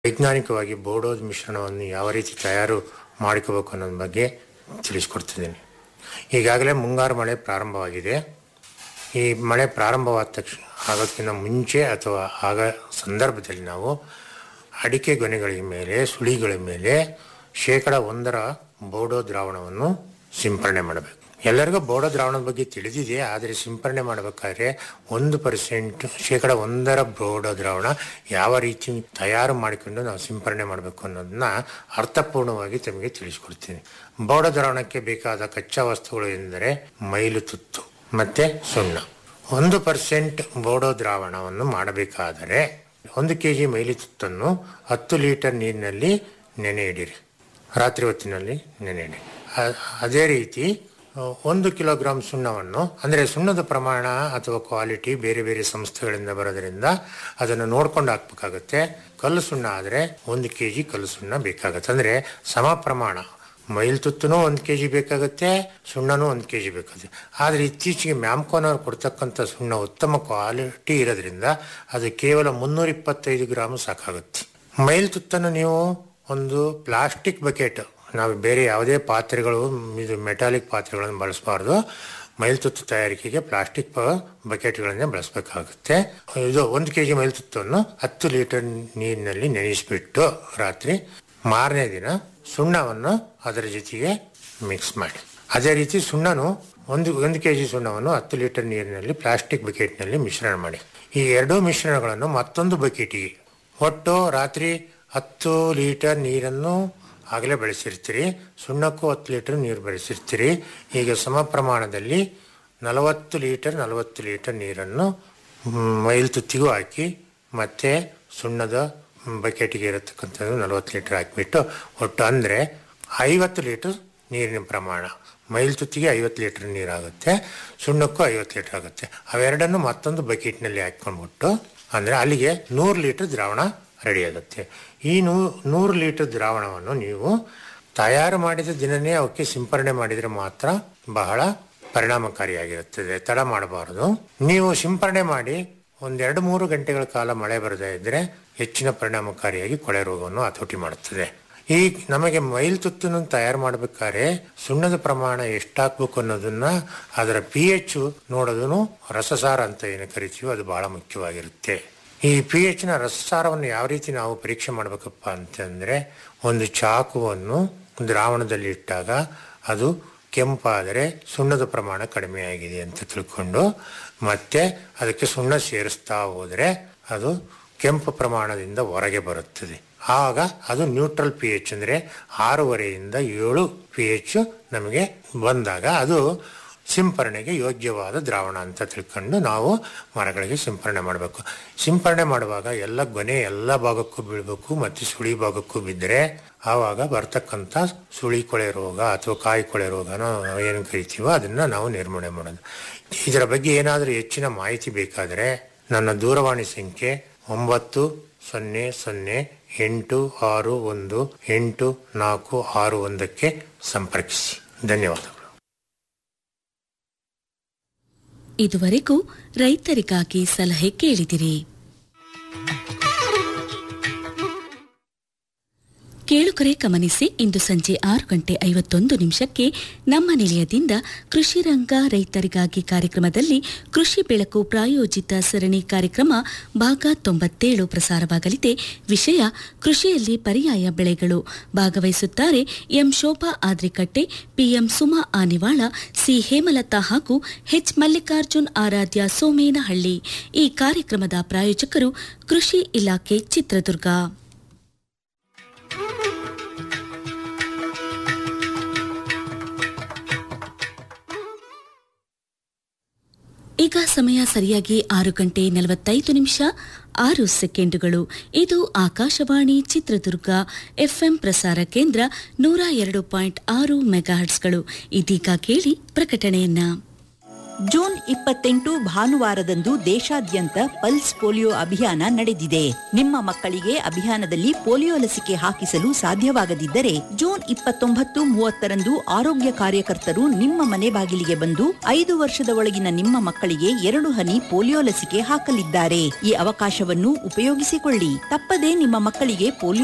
ವೈಜ್ಞಾನಿಕವಾಗಿ ಬೋಡೋದ್ ಮಿಶ್ರಣವನ್ನು ಯಾವ ರೀತಿ ತಯಾರು ಮಾಡ್ಕೋಬೇಕು ಅನ್ನೋದ್ರ ಬಗ್ಗೆ ತಿಳಿಸ್ಕೊಡ್ತಿದ್ದೀನಿ ಈಗಾಗಲೇ ಮುಂಗಾರು ಮಳೆ ಪ್ರಾರಂಭವಾಗಿದೆ ಈ ಮಳೆ ಪ್ರಾರಂಭವಾದ ತಕ್ಷಣ ಆಗೋಕ್ಕಿಂತ ಮುಂಚೆ ಅಥವಾ ಆಗ ಸಂದರ್ಭದಲ್ಲಿ ನಾವು ಅಡಿಕೆ ಗೊನೆಗಳ ಮೇಲೆ ಸುಳಿಗಳ ಮೇಲೆ ಶೇಕಡ ಒಂದರ ಬೋಡೋ ದ್ರಾವಣವನ್ನು ಸಿಂಪರಣೆ ಮಾಡಬೇಕು ಎಲ್ಲರಿಗೂ ಬೋಡೋ ದ್ರಾವಣದ ಬಗ್ಗೆ ತಿಳಿದಿದೆ ಆದರೆ ಸಿಂಪರಣೆ ಮಾಡಬೇಕಾದ್ರೆ ಒಂದು ಪರ್ಸೆಂಟ್ ಶೇಕಡ ಒಂದರ ಬೋಡೋ ದ್ರಾವಣ ಯಾವ ರೀತಿ ತಯಾರು ಮಾಡಿಕೊಂಡು ನಾವು ಸಿಂಪರಣೆ ಮಾಡಬೇಕು ಅನ್ನೋದನ್ನ ಅರ್ಥಪೂರ್ಣವಾಗಿ ತಮಗೆ ತಿಳಿಸ್ಕೊಡ್ತೀನಿ ಬೋಡೋ ದ್ರಾವಣಕ್ಕೆ ಬೇಕಾದ ಕಚ್ಚಾ ವಸ್ತುಗಳು ಎಂದರೆ ಮೈಲು ತುತ್ತು ಮತ್ತೆ ಸುಣ್ಣ ಒಂದು ಪರ್ಸೆಂಟ್ ಬೋಡೋ ದ್ರಾವಣವನ್ನು ಮಾಡಬೇಕಾದರೆ ಒಂದು ಕೆ ಜಿ ಮೈಲಿ ತುತ್ತನ್ನು ಹತ್ತು ಲೀಟರ್ ನೀರಿನಲ್ಲಿ ನೆನೆ ಇಡಿರಿ ರಾತ್ರಿ ಹೊತ್ತಿನಲ್ಲಿ ನೆನೆ ಇಡಿ ಅ- ಅದೇ ರೀತಿ ಆ, ಒಂದು ಕಿಲೋಗ್ರಾಂ ಸುಣ್ಣವನ್ನು ಅಂದರೆ ಸುಣ್ಣದ ಪ್ರಮಾಣ ಅಥವಾ ಕ್ವಾಲಿಟಿ ಬೇರೆ ಬೇರೆ ಸಂಸ್ಥೆಗಳಿಂದ ಬರೋದ್ರಿಂದ ಅದನ್ನು ನೋಡ್ಕೊಂಡು ಹಾಕ್ಬೇಕಾಗತ್ತೆ ಕಲ್ಲು ಸುಣ್ಣ ಆದರೆ ಒಂದು ಕೆ ಜಿ ಕಲ್ಲು ಸುಣ್ಣ ಬೇಕಾಗತ್ತೆ ಅಂದರೆ ಸಮ ಪ್ರಮಾಣ ಮೈಲ್ ತುತ್ತೂ ಒಂದು ಕೆ ಜಿ ಬೇಕಾಗುತ್ತೆ ಸುಣ್ಣನೂ ಒಂದು ಕೆ ಜಿ ಬೇಕಾಗುತ್ತೆ ಆದರೆ ಇತ್ತೀಚೆಗೆ ಮ್ಯಾಮ್ಕೋನವ್ರು ಕೊಡ್ತಕ್ಕಂಥ ಸುಣ್ಣ ಉತ್ತಮ ಕ್ವಾಲಿಟಿ ಇರೋದ್ರಿಂದ ಅದು ಕೇವಲ ಮುನ್ನೂರ ಇಪ್ಪತ್ತೈದು ಗ್ರಾಮ್ ಸಾಕಾಗುತ್ತೆ ಮೈಲ್ ತುತ್ತನ್ನು ನೀವು ಒಂದು ಪ್ಲಾಸ್ಟಿಕ್ ಬಕೆಟ್ ನಾವು ಬೇರೆ ಯಾವುದೇ ಪಾತ್ರೆಗಳು ಇದು ಮೆಟಾಲಿಕ್ ಪಾತ್ರೆಗಳನ್ನು ಬಳಸಬಾರ್ದು ಮೈಲ್ತುತ್ತು ತಯಾರಿಕೆಗೆ ಪ್ಲಾಸ್ಟಿಕ್ ಬಕೆಟ್ಗಳನ್ನೇ ಬಳಸಬೇಕಾಗುತ್ತೆ ಇದು ಒಂದು ಕೆ ಜಿ ಮೈಲ್ತುತ್ತನ್ನು ಹತ್ತು ಲೀಟರ್ ನೀರಿನಲ್ಲಿ ನೆನೆಸಿಬಿಟ್ಟು ರಾತ್ರಿ ಮಾರನೇ ದಿನ ಸುಣ್ಣವನ್ನು ಅದರ ಜೊತೆಗೆ ಮಿಕ್ಸ್ ಮಾಡಿ ಅದೇ ರೀತಿ ಸುಣ್ಣನು ಒಂದು ಒಂದು ಕೆ ಜಿ ಸುಣ್ಣವನ್ನು ಹತ್ತು ಲೀಟರ್ ನೀರಿನಲ್ಲಿ ಪ್ಲಾಸ್ಟಿಕ್ ಬಕೆಟ್ನಲ್ಲಿ ಮಿಶ್ರಣ ಮಾಡಿ ಈ ಎರಡೂ ಮಿಶ್ರಣಗಳನ್ನು ಮತ್ತೊಂದು ಬಕೆಟಿಗೆ ಒಟ್ಟು ರಾತ್ರಿ ಹತ್ತು ಲೀಟರ್ ನೀರನ್ನು ಆಗಲೇ ಬೆಳೆಸಿರ್ತೀರಿ ಸುಣ್ಣಕ್ಕೂ ಹತ್ತು ಲೀಟರ್ ನೀರು ಬೆಳೆಸಿರ್ತೀರಿ ಈಗ ಸಮ ಪ್ರಮಾಣದಲ್ಲಿ ನಲವತ್ತು ಲೀಟರ್ ನಲವತ್ತು ಲೀಟರ್ ನೀರನ್ನು ಮ್, ಮೈಲ್ ತುತ್ತಿಗೂ ಹಾಕಿ ಮತ್ತು ಸುಣ್ಣದ ಬಕೆಟಿಗೆ ಇರತಕ್ಕಂಥದ್ದು ನಲವತ್ತು ಲೀಟರ್ ಹಾಕಿಬಿಟ್ಟು ಒಟ್ಟು ಅಂದರೆ ಐವತ್ತು ಲೀಟರ್ ನೀರಿನ ಪ್ರಮಾಣ ಮೈಲ್ ತುತ್ತಿಗೆ ಐವತ್ತು ಲೀಟರ್ ನೀರಾಗುತ್ತೆ ಸುಣ್ಣಕ್ಕೂ ಐವತ್ತು ಲೀಟರ್ ಆಗುತ್ತೆ ಅವೆರಡನ್ನು ಮತ್ತೊಂದು ಬಕೆಟ್ನಲ್ಲಿ ಹಾಕ್ಕೊಂಡ್ಬಿಟ್ಟು ಅಂದರೆ ಅಲ್ಲಿಗೆ ನೂರು ಲೀಟರ್ ದ್ರಾವಣ ರೆಡಿ ಆಗುತ್ತೆ ಈ ನೂ ನೂರು ಲೀಟರ್ ದ್ರಾವಣವನ್ನು ನೀವು ತಯಾರು ಮಾಡಿದ ದಿನನೇ ಅವಕ್ಕೆ ಸಿಂಪರಣೆ ಮಾಡಿದರೆ ಮಾತ್ರ ಬಹಳ ಪರಿಣಾಮಕಾರಿಯಾಗಿರುತ್ತದೆ ತಡ ಮಾಡಬಾರದು ನೀವು ಸಿಂಪರಣೆ ಮಾಡಿ ಒಂದೆರಡು ಮೂರು ಗಂಟೆಗಳ ಕಾಲ ಮಳೆ ಬರದೇ ಇದ್ದರೆ ಹೆಚ್ಚಿನ ಪರಿಣಾಮಕಾರಿಯಾಗಿ ಕೊಳೆ ರೋಗವನ್ನು ಹತೋಟಿ ಮಾಡುತ್ತದೆ ಈ ನಮಗೆ ಮೈಲ್ ತುತ್ತನ್ನು ತಯಾರು ಮಾಡಬೇಕಾದ್ರೆ ಸುಣ್ಣದ ಪ್ರಮಾಣ ಎಷ್ಟಾಕ್ಬೇಕು ಅನ್ನೋದನ್ನ ಅದರ ಪಿ ಎಚ್ ನೋಡೋದನ್ನು ರಸಸಾರ ಅಂತ ಏನು ಕರಿತೀವೋ ಅದು ಬಹಳ ಮುಖ್ಯವಾಗಿರುತ್ತೆ ಈ ಪಿ ಎಚ್ನ ರಸಸಾರವನ್ನು ಯಾವ ರೀತಿ ನಾವು ಪರೀಕ್ಷೆ ಮಾಡಬೇಕಪ್ಪ ಅಂತಂದರೆ ಒಂದು ಚಾಕುವನ್ನು ದ್ರಾವಣದಲ್ಲಿ ಇಟ್ಟಾಗ ಅದು ಕೆಂಪಾದರೆ ಸುಣ್ಣದ ಪ್ರಮಾಣ ಕಡಿಮೆಯಾಗಿದೆ ಅಂತ ತಿಳ್ಕೊಂಡು ಮತ್ತೆ ಅದಕ್ಕೆ ಸುಣ್ಣ ಸೇರಿಸ್ತಾ ಹೋದರೆ ಅದು ಕೆಂಪು ಪ್ರಮಾಣದಿಂದ ಹೊರಗೆ ಬರುತ್ತದೆ ಆಗ ಅದು ನ್ಯೂಟ್ರಲ್ ಪಿ ಎಚ್ ಅಂದರೆ ಆರೂವರೆಯಿಂದ ಏಳು ಪಿ ಎಚ್ ನಮಗೆ ಬಂದಾಗ ಅದು ಸಿಂಪರಣೆಗೆ ಯೋಗ್ಯವಾದ ದ್ರಾವಣ ಅಂತ ತಿಳ್ಕೊಂಡು ನಾವು ಮರಗಳಿಗೆ ಸಿಂಪರಣೆ ಮಾಡಬೇಕು ಸಿಂಪರಣೆ ಮಾಡುವಾಗ ಎಲ್ಲ ಗೊನೆ ಎಲ್ಲ ಭಾಗಕ್ಕೂ ಬೀಳಬೇಕು ಮತ್ತು ಸುಳಿ ಭಾಗಕ್ಕೂ ಬಿದ್ದರೆ ಆವಾಗ ಬರ್ತಕ್ಕಂಥ ಸುಳಿ ಕೊಳೆ ರೋಗ ಅಥವಾ ಕಾಯಿ ಕೊಳೆ ರೋಗನ ಏನು ಕರಿತೀವೋ ಅದನ್ನು ನಾವು ನಿರ್ಮೂಲನೆ ಮಾಡೋದು ಇದರ ಬಗ್ಗೆ ಏನಾದರೂ ಹೆಚ್ಚಿನ ಮಾಹಿತಿ ಬೇಕಾದರೆ ನನ್ನ ದೂರವಾಣಿ ಸಂಖ್ಯೆ ಒಂಬತ್ತು ಸೊನ್ನೆ ಸೊನ್ನೆ ಎಂಟು ಆರು ಒಂದು ಎಂಟು ನಾಲ್ಕು ಆರು ಒಂದಕ್ಕೆ ಸಂಪರ್ಕಿಸಿ ಧನ್ಯವಾದಗಳು ಇದುವರೆಗೂ ರೈತರಿಗಾಗಿ ಸಲಹೆ ಕೇಳಿದಿರಿ ಕೇಳುಕರೆ ಗಮನಿಸಿ ಇಂದು ಸಂಜೆ ಆರು ಗಂಟೆ ಐವತ್ತೊಂದು ನಿಮಿಷಕ್ಕೆ ನಮ್ಮ ನಿಲಯದಿಂದ ಕೃಷಿ ರಂಗ ರೈತರಿಗಾಗಿ ಕಾರ್ಯಕ್ರಮದಲ್ಲಿ ಕೃಷಿ ಬೆಳಕು ಪ್ರಾಯೋಜಿತ ಸರಣಿ ಕಾರ್ಯಕ್ರಮ ಭಾಗ ತೊಂಬತ್ತೇಳು ಪ್ರಸಾರವಾಗಲಿದೆ ವಿಷಯ ಕೃಷಿಯಲ್ಲಿ ಪರ್ಯಾಯ ಬೆಳೆಗಳು ಭಾಗವಹಿಸುತ್ತಾರೆ M Shobha Adrikatte PM Suma Anivala C Hemalatha ಹಾಗೂ ಎಚ್ ಮಲ್ಲಿಕಾರ್ಜುನ್ ಆರಾಧ್ಯ ಸೋಮೇನಹಳ್ಳಿ ಈ ಕಾರ್ಯಕ್ರಮದ ಪ್ರಾಯೋಜಕರು ಕೃಷಿ ಇಲಾಖೆ ಚಿತ್ರದುರ್ಗ ಈಗ ಸಮಯ ಸರಿಯಾಗಿ ಆರು ಗಂಟೆ ನಲವತ್ತೈದು ನಿಮಿಷ ಆರು ಸೆಕೆಂಡುಗಳು ಇದು ಆಕಾಶವಾಣಿ ಚಿತ್ರದುರ್ಗ ಎಫ್ಎಂ ಪ್ರಸಾರ ಕೇಂದ್ರ ನೂರ ಎರಡು ಪಾಯಿಂಟ್ ಆರು ಮೆಗಾಹರ್ಟ್ಸ್ಗಳು ಇದೀಗ ಕೇಳಿ ಪ್ರಕಟಣೆಯನ್ನ ಜೂನ್ ಇಪ್ಪತ್ತೆಂಟು ಭಾನುವಾರದಂದು ದೇಶಾದ್ಯಂತ ಪಲ್ಸ್ ಪೋಲಿಯೋ ಅಭಿಯಾನ ನಡೆದಿದೆ ನಿಮ್ಮ ಮಕ್ಕಳಿಗೆ ಅಭಿಯಾನದಲ್ಲಿ ಪೋಲಿಯೋ ಲಸಿಕೆ ಹಾಕಿಸಲು ಸಾಧ್ಯವಾಗದಿದ್ದರೆ ಜೂನ್ ಇಪ್ಪತ್ತೊಂಬತ್ತು ಮೂವತ್ತರಂದು ಆರೋಗ್ಯ ಕಾರ್ಯಕರ್ತರು ನಿಮ್ಮ ಮನೆ ಬಾಗಿಲಿಗೆ ಬಂದು ಐದು ವರ್ಷದ ಒಳಗಿನ ನಿಮ್ಮ ಮಕ್ಕಳಿಗೆ ಎರಡು ಹನಿ ಪೋಲಿಯೋ ಲಸಿಕೆ ಹಾಕಲಿದ್ದಾರೆ ಈ ಅವಕಾಶವನ್ನು ಉಪಯೋಗಿಸಿಕೊಳ್ಳಿ ತಪ್ಪದೇ ನಿಮ್ಮ ಮಕ್ಕಳಿಗೆ ಪೋಲಿಯೋ